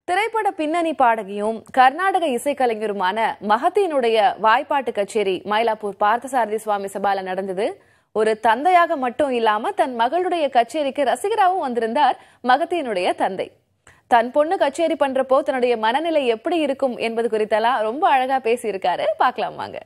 திரைப்பட பின்னணி பாடகியும் கர்நாடக இசைக்கலைஞருமான மகத்தியினுடைய வாய்ப்பாட்டு கச்சேரி மயிலாப்பூர் பார்த்தசாரதி சுவாமி சபால நடந்தது ஒரு தந்தையாக மட்டும் இல்லாம தன் மகளுடைய கச்சேரிக்கு ரசிகராகவும் வந்திருந்தார் மகத்தியினுடைய தந்தை தன் பொண்ணு கச்சேரி பண்றப்போ தன்னுடைய மனநிலை எப்படி இருக்கும் என்பது குறித்தெல்லாம் ரொம்ப அழகா பேசியிருக்காரு பார்க்கலாம் வாங்க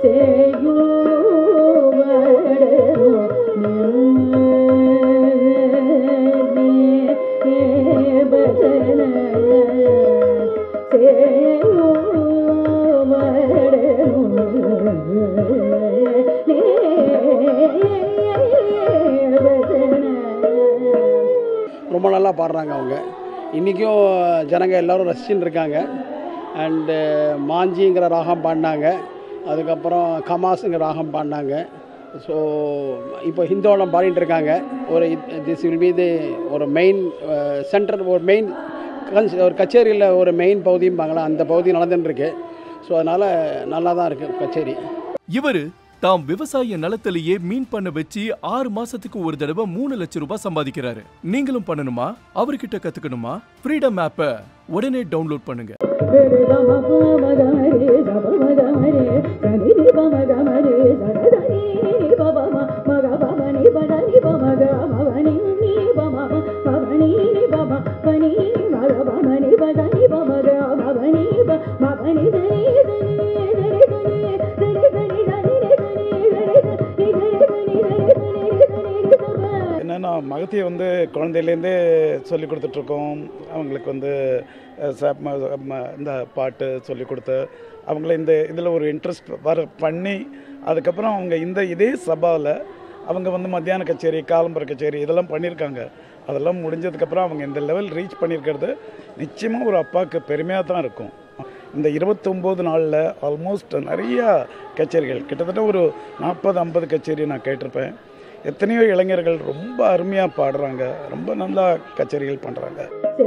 ரொம்ப நல்லா பாடுறாங்க அவங்க இன்றைக்கும் ஜனங்க எல்லாரும் ரசிச்சுன்னு இருக்காங்க அண்டு மாஞ்சிங்கிற ராகம் பாடினாங்க அதுக்கப்புறம் கமாஸுங்கிற ராகம் பாடினாங்க ஸோ இப்போ ஹிந்தோளம் பாடிட்டு இருக்காங்க ஒரு திஸ் வில் பி தி ஒரு மெயின் சென்டர் ஒரு மெயின் ஒரு கச்சேரியில் ஒரு மெயின் பகுதியும்பாங்களா அந்த பகுதி நடந்துன்னு இருக்கு ஸோ அதனால் நல்லா தான் இருக்குது கச்சேரி இவரு தாம் விவசாய நிலத்திலேயே மீன் பண்ண வச்சு ஆறு மாசத்துக்கு ஒரு தடவை மூணு லட்சம் ரூபாய் சம்பாதிக்கிறாரு நீங்களும் பண்ணணுமா அவர்கிட்ட கத்துக்கணுமா ஃப்ரீடம் ஆப்பை உடனே டவுன்லோட் பண்ணுங்க என்னென்னா மகத்தியை வந்து குழந்தையிலேருந்தே சொல்லி கொடுத்துட்ருக்கோம் அவங்களுக்கு வந்து அஹ், ச- ம- ம- இந்த பாட்டு சொல்லி கொடுத்து அவங்கள இந்த இதில் ஒரு இன்ட்ரெஸ்ட் வர பண்ணி அதுக்கப்புறம் அவங்க இந்த இதே சபாவில் அவங்க வந்து மத்தியான கச்சேரி காலம்பர கச்சேரி இதெல்லாம் பண்ணியிருக்காங்க அதெல்லாம் முடிஞ்சதுக்கப்புறம் அவங்க இந்த லெவல் ரீச் பண்ணியிருக்கிறது நிச்சயமாக ஒரு அப்பாவுக்கு பெருமையாக தான் இருக்கும் இந்த இருபத்தொம்போது நாளில் ஆல்மோஸ்ட் நிறையா கச்சேரிகள் கிட்டத்தட்ட ஒரு நாற்பது ஐம்பது கச்சேரி நான் கேட்டிருப்பேன் எத்தனையோ இளைஞர்கள் ரொம்ப அருமையாக பாடுறாங்க ரொம்ப நல்லா கச்சேரிகள் பண்ணுறாங்க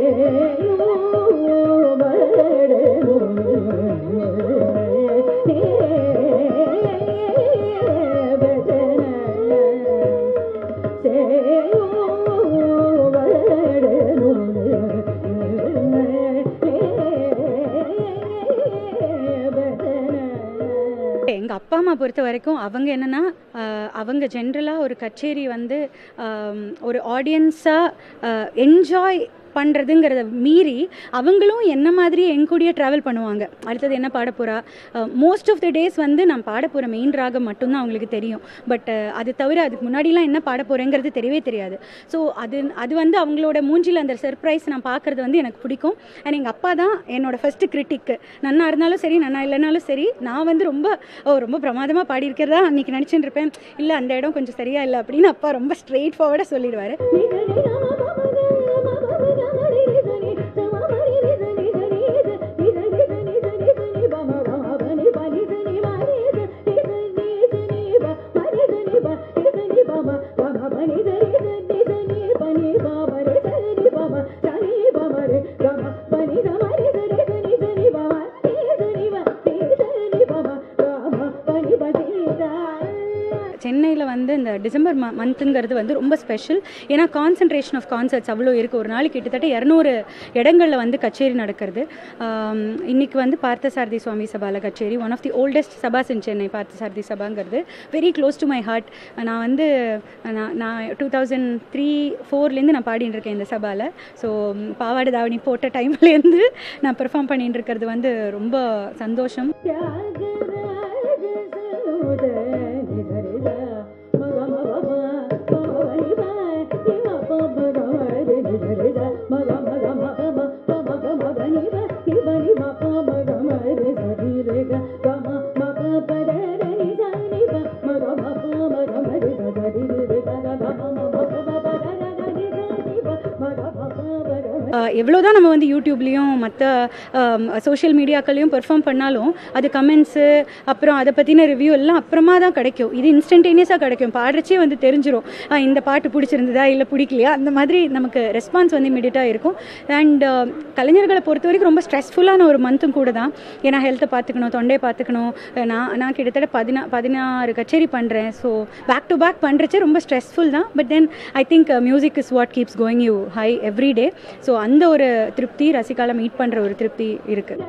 எங்க அப்பா அம்மா பொறுத்த வரைக்கும் அவங்க என்னன்னா ஆஹ், அவங்க ஜென்ரலாக ஒரு கச்சேரி வந்து ஆம், ஒரு ஆடியன்ஸாக என்ஜாய் பண்ணுறதுங்கிறத மீறி அவங்களும் என்ன மாதிரி என் கூடயே ட்ராவல் பண்ணுவாங்க அடுத்தது என்ன பாட போகிறா மோஸ்ட் ஆஃப் த டேஸ் வந்து நான் பாட போகிற மெயின் ராகம் மட்டும்தான் அவங்களுக்கு தெரியும் பட் அது தவிர அதுக்கு முன்னாடிலாம் என்ன பாட போகிறேங்கிறது தெரியவே தெரியாது ஸோ அது அது வந்து அவங்களோட மூஞ்சில் அந்த சர்ப்ரைஸ் நான் பார்க்குறது வந்து எனக்கு பிடிக்கும் அண்ட் எங்கள் அப்பா தான் என்னோட ஃபஸ்ட்டு கிரிட்டிக்கு நன்னா இருந்தாலும் சரி நன்னா இல்லைனாலும் சரி நான் வந்து ரொம்ப ஓ ரொம்ப பிரமாதமாக பாடியிருக்கிறதா அன்றைக்கி நினச்சிட்டு இருப்பேன் இல்லை அந்த இடம் கொஞ்சம் சரியா இல்லை அப்படின்னு அப்பா ரொம்ப ஸ்ட்ரெயிட் ஃபார்வர்டாக சொல்லிடுவார் சென்னையில் வந்து இந்த டிசம்பர் ம மந்த்துங்கிறது வந்து ரொம்ப ஸ்பெஷல் ஏன்னா கான்சன்ட்ரேஷன் ஆஃப் கான்சர்ட்ஸ் அவ்வளோ இருக்குது ஒரு நாளைக்கு கிட்டத்தட்ட இரநூறு இடங்களில் வந்து கச்சேரி நடக்கிறது ஆம், இன்னைக்கு வந்து பார்த்தசாரதி சுவாமி சபால கச்சேரி ஒன் ஆஃப் தி ஓல்டஸ்ட் சபாஸ் இன் சென்னை பார்த்தசாரதி சபாங்கிறது very close to my heart நான் வந்து நான் நான் டூ தௌசண்ட் த்ரீ ஃபோர்லேருந்து நான் பாடிட்டு இருக்கேன் இந்த சபாவில் ஸோ பாவாடை தாவணி போட்ட டைம்லேருந்து நான் பெர்ஃபார்ம் பண்ணிட்டு இருக்கிறது வந்து ரொம்ப சந்தோஷம் எவ்வளோதான் நம்ம வந்து யூடியூப்லேயும் மற்ற சோஷியல் மீடியாக்கள்லையும் பெர்ஃபார்ம் பண்ணாலும் அது கமெண்ட்ஸு அப்புறம் அதை பற்றின ரிவ்யூ எல்லாம் அப்புறமா தான் கிடைக்கும் இது இன்ஸ்டன்டேனியஸாக கிடைக்கும் பாடுறச்சே வந்து தெரிஞ்சிரும் ஆ, இந்த பாட்டு பிடிச்சிருந்ததா இல்லை பிடிக்கலையா அந்த மாதிரி நமக்கு ரெஸ்பான்ஸ் வந்து இமீடியட்டாக இருக்கும் அண்ட் கலைஞர்களை பொறுத்த வரைக்கும் ரொம்ப ஸ்ட்ரெஸ்ஃபுல்லான ஒரு மந்த்தும் கூட தான் ஏன்னா ஹெல்த்தை பார்த்துக்கணும் தொண்டையை பார்த்துக்கணும் நான் நான் கிட்டத்தட்ட பதினா பதினாறு கச்சேரி பண்ணுறேன் ஸோ பேக் டு பேக் பண்ணுறச்சே ரொம்ப ஸ்ட்ரெஸ்ஃபுல் தான் but then I think music is what keeps going you high every day so அந்த ஒரு திருப்தி ரசிகால மீட் பண்ணுற ஒரு திருப்தி இருக்குது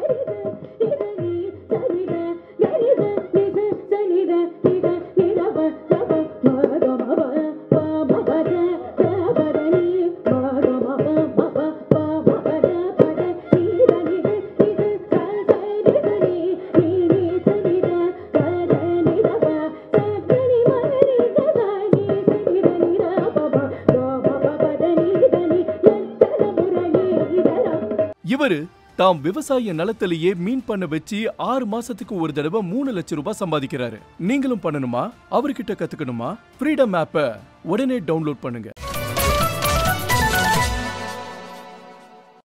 இவரு தாம் விவசாய நிலத்திலேயே மீன் பண்ண வச்சு ஆறு மாசத்துக்கு ஒரு தடவை மூணு லட்சம் ரூபாய் சம்பாதிக்கிறாரு நீங்களும் பண்ணணுமா அவர்கிட்ட கத்துக்கணுமா ஃப்ரீடம் ஆப்பை உடனே டவுன்லோட் பண்ணுங்க